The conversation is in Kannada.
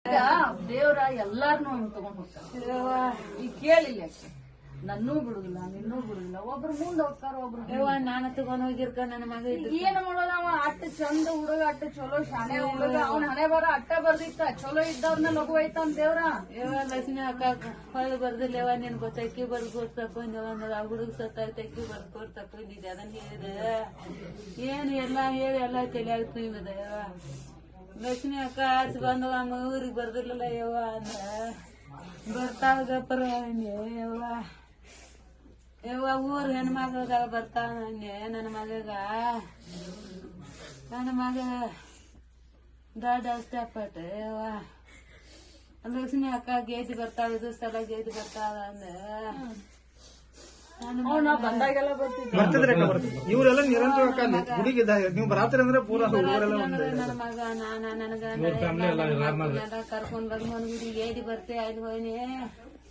ಈಗ ದೇವ್ರ ಎಲ್ಲಾರ್ನು ಹಿಂಗ್ ತಗೊಂಡ್ ಹೋಗ್ತಾರ ಈಗ ಕೇಳಿಲ್ಲ ಅಷ್ಟೇ ನನ್ನೂ ಬಿಡುದಿಲ್ಲ ನಿನ್ನೂ ಬಿಡುದಿಲ್ಲ ಒಬ್ರು ಮುಂದ್ ಹೋಗ್ತಾರ ಒಬ್ರು ಯವ್ವ ನಾನು ತಗೊಂಡ್ ಹೋಗಿರ್ಕ ನನ್ನ ಮಗ ಇದ್ದು ಏನ್ ಮಾಡೋದ ಅವ ಅಟ್ಟ ಚಂದ ಹುಡುಗ ಅಟ್ಟ ಚಲೋ ಶಾನೆ ಹುಡುಗ ಅವ್ನ ಹಣೆ ಬರ ಅಟ್ಟ ಬರ್ದಿತ್ತ ಚಲೋ ಇದ್ದವ್ರನ್ನ ಲಘು ಐತಾನ ದೇವ್ರ ಯವ್ವ ಲಕ್ಷ್ಮಿ ಅಕ್ಕ ಹೊಳ್ಳಿ ಬರ್ದಿಲ್ಲ ಯವ್ವ ನಿನ್ ಗೊತ್ತ ಅಕ್ಕಿ ಬರ್ದು ಕೊಟ್ಟು ತಕೊಂಡ್ ಅಂದ್ರೆ ಆ ಹುಡುಗ ಸತ್ತಾಯ್ತು ಅಕ್ಕಿ ಬರ್ದು ಕೊಟ್ಟು ತಕೊಂಡಿದ್ದೆ ಅದನ್ನ ಹೇಳಿದೆ ಏನು ಎಲ್ಲ ಹೇಳಿ ಎಲ್ಲ ತಲೆಯಾಗ ತುಂಬಿದೆ ಯವ್ವ ಲಕ್ಷ್ಮಿ ಅಕ್ಕ ಆಚೆ ಬಂದವ ಅಮ್ಮ ಊರಿಗೆ ಬರ್ದಿರ್ಲಿಲ್ಲ ಯವ್ವ ಅಂದ ಬರ್ತಾವ ಗಪ್ಪರ ಯವ್ವ ಯವ್ವ ಊರ್ ಹೆಣ್ಮಕ್ಳದಾಗ ಬರ್ತಾವ ನಂಗೆ ನನ್ನ ಮಗಗ ನನ್ನ ಮಗ ದೊಡ್ಡ ಅಷ್ಟಪಟ್ಟ ಯವ್ವ ಲಕ್ಷ್ಮಿ ಅಕ್ಕ ಗೇಜ್ ಬರ್ತಾವ ಇದು ಸಲ ಗೇಜ್ ಬರ್ತಾವ ಅಂದ ನನ್ನ ಅವ್ನ ಬಂದಾಗೆಲ್ಲ ಬರ್ತಿದ್ದ ಬರ್ತಿದ್ರೆ ಅಕ್ಕ ಬರ್ತಿದ್ರು ಇವರೆಲ್ಲ ನಿರಂತರ ಅಕ್ಕ ಅಲ್ಲಿ ಗುಡಿಗೆ ಇದ್ದ- ನೀವು ಬರಾತ್ರಿ ಅಂದ್ರೆ ಪೂರ ಊರೆಲ್ಲ ಒಂದು ನನ್ನ ಮಗ ನಾನ ನನಗ ಕರ್ಕೊಂಡ್ ಬಂದ್ ಮನ್ಗುಡಿ ಏಡಿ ಬರ್ತೆ ಅಲ್ಲಿ ಹೋಯ್ನಿ